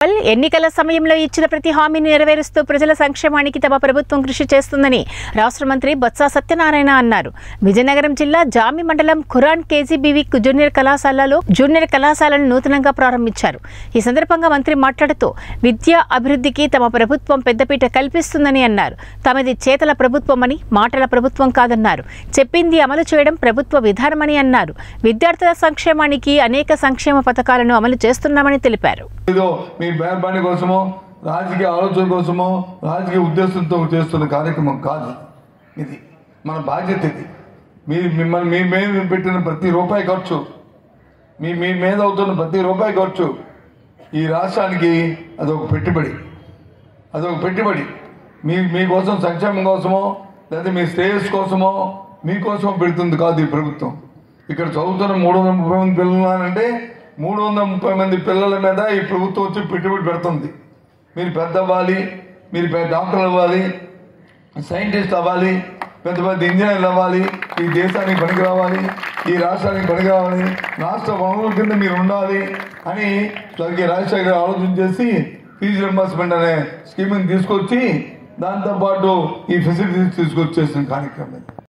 ఎన్నికల సమయంలో ఇచ్చిన ప్రతి హామీని నెరవేరుస్తూ ప్రజల సంక్షేమానికి తమ ప్రభుత్వం కృషి చేస్తుందని రాష్ట్ర మంత్రి బొత్స సత్యనారాయణ అన్నారు విజయనగరం జిల్లా జామి మండలం ఖురాన్ కేజీబీవి జూనియర్ కళాశాలలో జూనియర్ కళాశాలను నూతనంగా ప్రారంభించారు ఈ సందర్భంగా మంత్రి మాట్లాడుతూ విద్యా అభివృద్ధికి తమ ప్రభుత్వం పెద్దపీట కల్పిస్తుందని అన్నారు తమది చేతల ప్రభుత్వమని మాటల ప్రభుత్వం కాదన్నారు చెప్పింది అమలు చేయడం ప్రభుత్వ విధానమని అన్నారు విద్యార్థుల సంక్షేమానికి అనేక సంక్షేమ పథకాలను అమలు చేస్తున్నామని తెలిపారు ఏదో మీ బేర్బాణి కోసమో రాజకీయ ఆలోచన కోసమో రాజకీయ ఉద్దేశంతో చేస్తున్న కార్యక్రమం కాదు ఇది మన బాధ్యత ఇది మీరు మిమ్మల్ని మీ మీద పెట్టిన ప్రతి రూపాయి ఖర్చు మీ మీ మీద అవుతున్న ప్రతి రూపాయి ఖర్చు ఈ రాష్ట్రానికి అదొక పెట్టుబడి అదొక పెట్టుబడి మీ మీకోసం సంక్షేమం కోసమో లేదా మీ శ్రేయస్ కోసమో మీకోసం పెడుతుంది కాదు ఈ ప్రభుత్వం ఇక్కడ చదువుతున్న మూడు వందల ముప్పై మంది పిల్లలు ఉన్నారంటే మూడు వందల ముప్పై మంది పిల్లల మీద ఈ ప్రభుత్వం వచ్చి పెట్టుబడి పెడుతుంది మీరు పెద్ద అవ్వాలి మీరు పెద్ద డాక్టర్ అవ్వాలి సైంటిస్ట్ అవ్వాలి పెద్ద పెద్ద ఇంజనీర్లు అవ్వాలి ఈ దేశానికి పనికి రావాలి ఈ రాష్ట్రానికి పనికి రావాలి రాష్ట్ర వనరుల కింద మీరు ఉండాలి అని స్వర్గీయ రాజశేఖర్ గారు ఆలోచన చేసి ఫీజు రింబర్స్మెంట్ అనే స్కీమ్ని తీసుకొచ్చి దాంతోపాటు ఈ ఫెసిలిటీస్ తీసుకొచ్చేసిన కార్యక్రమం ఇది